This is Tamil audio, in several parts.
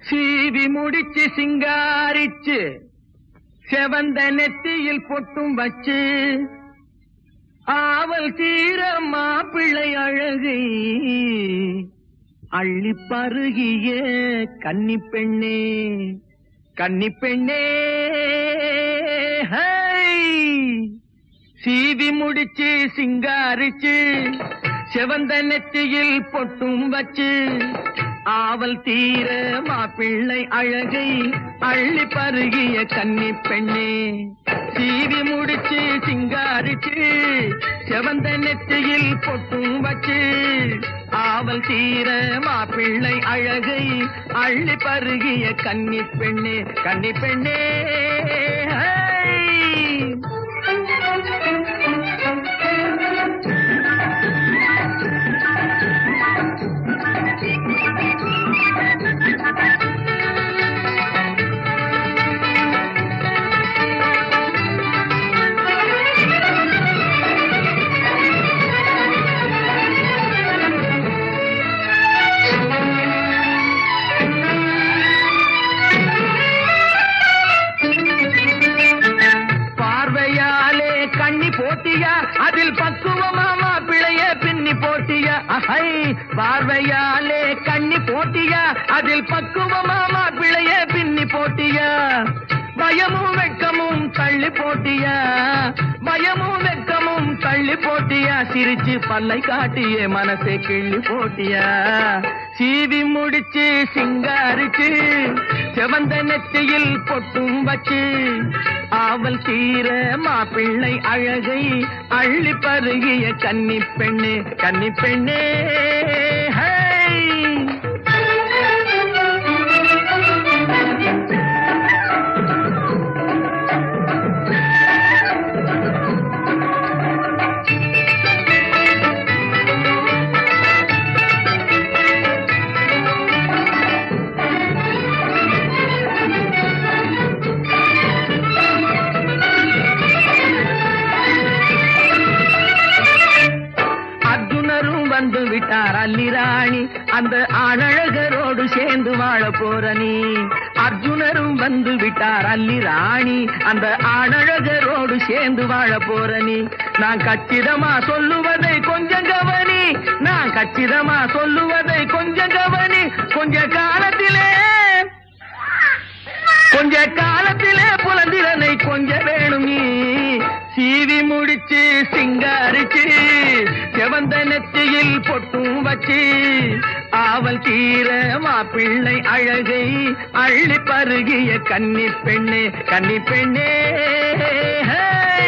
சீவி முடிச்சு சிங்காரிச்சு செவந்த நெத்தியில் பொட்டும் வச்சு ஆவல் தீர மாப்பிள்ளை அழகை அள்ளி பருகிய கன்னி பெண்ணே கன்னி பெண்ணே ஹை! சீவி முடிச்சு சிங்காரிச்சு செவந்த நெத்தியில் பொட்டும் வச்சு ஆவல் தீர மாப்பிள்ளை அழகை அள்ளி பருகிய கன்னி பெண்ணே சீவி முடிச்சு சிங்காரிச்சு செவந்த நெத்தியில் பொட்டும் வச்சு ஆவல் தீர மாப்பிள்ளை அழகை அள்ளி பருகிய கன்னி பெண்ணே கன்னி பெண்ணே ஹை! பார்வையாலே கண்ணி போட்டியா அதில் பக்குவமாமா பிழைய பின்னி போட்டியா அஹை பார்வையாலே கண்ணி போட்டியா அதில் பக்குவமாமா பிழைய பின்னி போட்டியா பயமும் வெட்கமும் தள்ளி போட்டியா பயமும் வெட்கமும் தள்ளி போட்டியா சிரிச்சு பல்லை காட்டியே மனசை கிள்ளி போட்டியா சீவி முடிச்சு சிங்காரிச்சு செவந்த நெத்தியில் பொட்டும் வச்சு ஆவல் தீர மாப்பிள்ளை அழகை அள்ளி பருகிய கன்னி பெண்ணே கன்னி பெண்ணே ஹை! அர்ஜுனரும் வந்து விட்டார் அல்லிராணி அந்த ஆணழகரோடு சேர்ந்து வாழ போற நீ அர்ஜுனரும் வந்து விட்டார் அல்லிராணி அந்த ஆணழகரோடு சேர்ந்து வாழ போற நீ நான் கச்சிதமா சொல்லுவதை கொஞ்சம் கவனி நான் கச்சிதமா சொல்லுவதை கொஞ்சம் கவனி கொஞ்ச காலத்திலே கொஞ்ச காலத்திலே புலந்திரனை கொஞ்ச வேணும் நீ சீவி முடிச்சு சிங்காரிச்சு செவந்த நெத்தியில் பொட்டும் வச்சு ஆவல் தீர மாப்பிள்ளை அழகை அள்ளி பருகிய கன்னி பெண்ணே கன்னி பெண்ணே ஹை!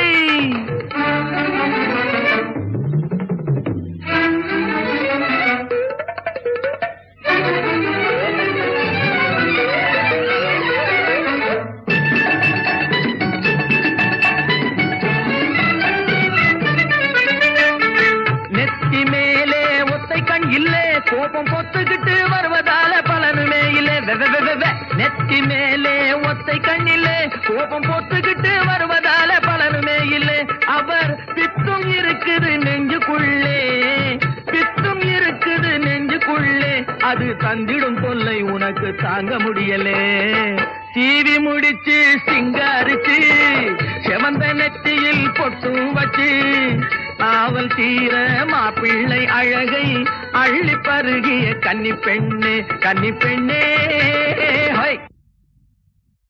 நெத்தி மேலே ஒத்தை கண் இல்லே கோபம் பொத்துக்கிட்டு வருவதால பலனுமே இல்லே வெ, வெ, வெ, வெ, வெ. நெத்தி மேலே ஒத்தை கண் இல்லே கோபம் பொத்துக்கிட்டு வருவதால பலனுமே இல்லே அவர் பித்தும் இருக்குது நெஞ்சுக்குள்ளே பித்தும் இருக்குது நெஞ்சுக்குள்ளே அது தந்திடும் தொல்லை உனக்கு தாங்க முடியலே சீவி முடிச்சு சிங்காரிச்சு செவந்த நெத்தியில் பொட்டும் வச்சு ஆவல் தீர மாப்பிள்ளை அழகை அள்ளி பருகிய கன்னி பெண்ணே கன்னி பெண்ணே